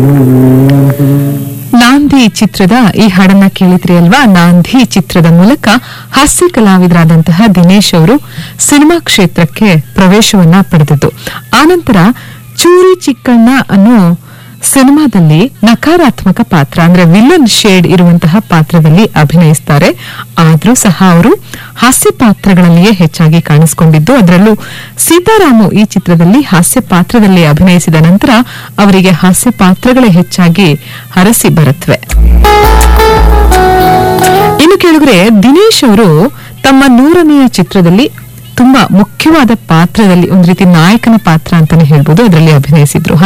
ನಾಂದಿ ಚಿತ್ರದ ಈ ಹಾಡನ್ನ ಕೇಳಿದ್ರಿ ಅಲ್ವಾ ನಾಂದಿ ಚಿತ್ರದ ಮೂಲಕ ಹಾಸ್ಯ ಕಲಾವಿದರಾದಂತಹ ದಿನೇಶ್ ಅವರು ಸಿನಿಮಾ ಕ್ಷೇತ್ರಕ್ಕೆ ಪ್ರವೇಶವನ್ನ ಪಡೆದದ್ದು ಆನಂತರ ಚೂರಿ ಚಿಕ್ಕಣ್ಣ ಅನ್ನೋ ಸಿನಿಮಾದಲ್ಲಿ ನಕಾರಾತ್ಮಕ ಪಾತ್ರ ಅಂದ್ರೆ ವಿಲನ್ ಶೇಡ್ ಇರುವಂತಹ ಪಾತ್ರದಲ್ಲಿ ಅಭಿನಯಿಸ್ತಾರೆ ಆದ್ರೂ ಸಹ ಅವರು ಹಾಸ್ಯ ಪಾತ್ರಗಳಲ್ಲಿಯೇ ಹೆಚ್ಚಾಗಿ ಕಾಣಿಸಿಕೊಂಡಿದ್ದು ಅದರಲ್ಲೂ ಸೀತಾರಾಮು ಈ ಚಿತ್ರದಲ್ಲಿ ಹಾಸ್ಯ ಪಾತ್ರದಲ್ಲಿ ಅಭಿನಯಿಸಿದ ನಂತರ ಅವರಿಗೆ ಹಾಸ್ಯ ಪಾತ್ರಗಳೇ ಹೆಚ್ಚಾಗಿ ಹರಸಿ ಬರುತ್ತವೆ ಇನ್ನು ಕೇಳಿದ್ರೆ ದಿನೇಶ್ ಅವರು ತಮ್ಮ ನೂರನೆಯ ಚಿತ್ರದಲ್ಲಿ ತುಂಬಾ ಮುಖ್ಯವಾದ ಪಾತ್ರದಲ್ಲಿ ಒಂದ್ ರೀತಿ ನಾಯಕನ ಪಾತ್ರ ಅಂತಾನೆ ಹೇಳ್ಬೋದು ಅದರಲ್ಲಿ ಅಭಿನಯಿಸಿದ್ರು